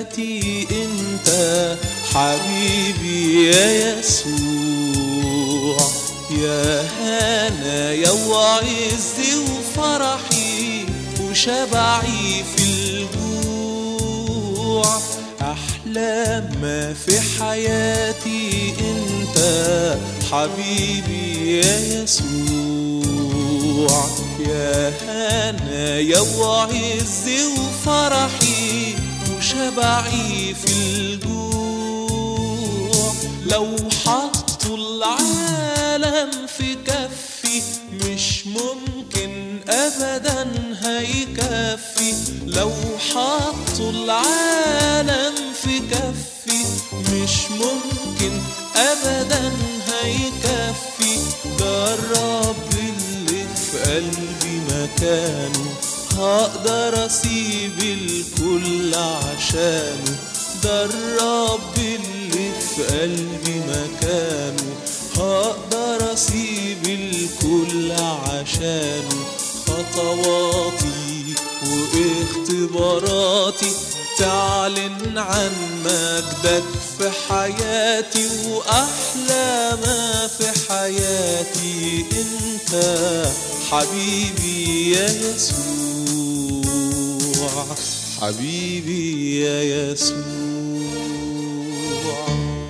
حياتي انت حبيبي يا يسوع يا هنايا وعزي وفرحي وشبعي في الجوع أحلى ما في حياتي أنت حبيبي يا يسوع يا هنايا وعزي وفرحي وشبعي في الجوع لو حطوا العالم في كفي مش ممكن ابدا هيكفي لو حطوا العالم في كفي مش ممكن ابدا هيكفي ده الرب اللي في قلبي مكانه هقدر اسيب الكل عشانه ده الرب اللي في قلبي مكانه هقدر اسيب الكل عشانه خطواتي واختباراتي تعلن عن مجدك في حياتي واحلى ما في حياتي انت حبيبي يا يسوع حبيبي يا يسوع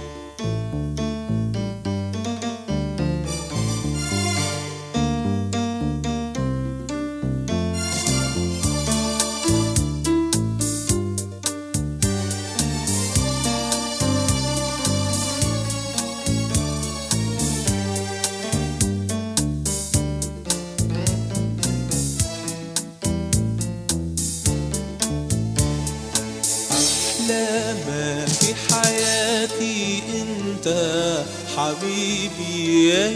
أحلى ما في حياتي أنت حبيبي يا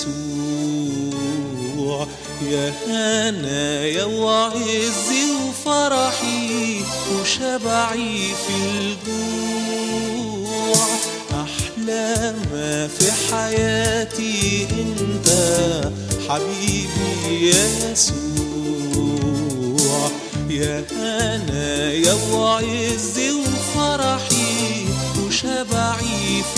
يسوع يا هنايا وعزي وفرحي وشبعي في الجوع أحلى ما في حياتي أنت حبيبي يا يسوع يا هنايا وعزي وفرحي وشبعي في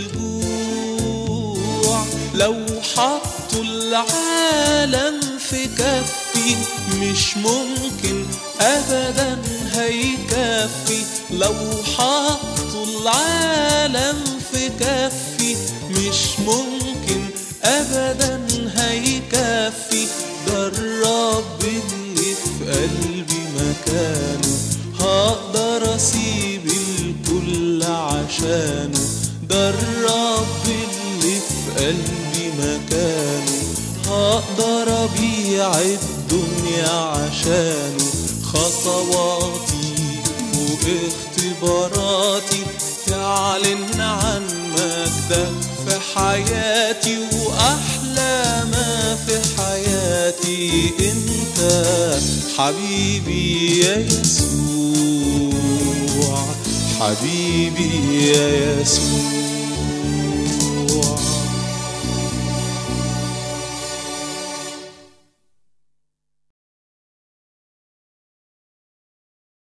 الجوع لو حطوا العالم في كفي مش ممكن ابدا هيكفي لو حطوا العالم في كفي مش ممكن ابدا هيكفي ده الرب اللي في قلبي مكانه هقدر اسيب الكل عشانه ده الرب اللي في قلبي مكانه هقدر ابيع الدنيا عشانه خطواتي واختباراتي تعلن عن مجدك في حياتي واحلى ما في حياتي انت حبيبي يا يسوع حبيبي يا يسوع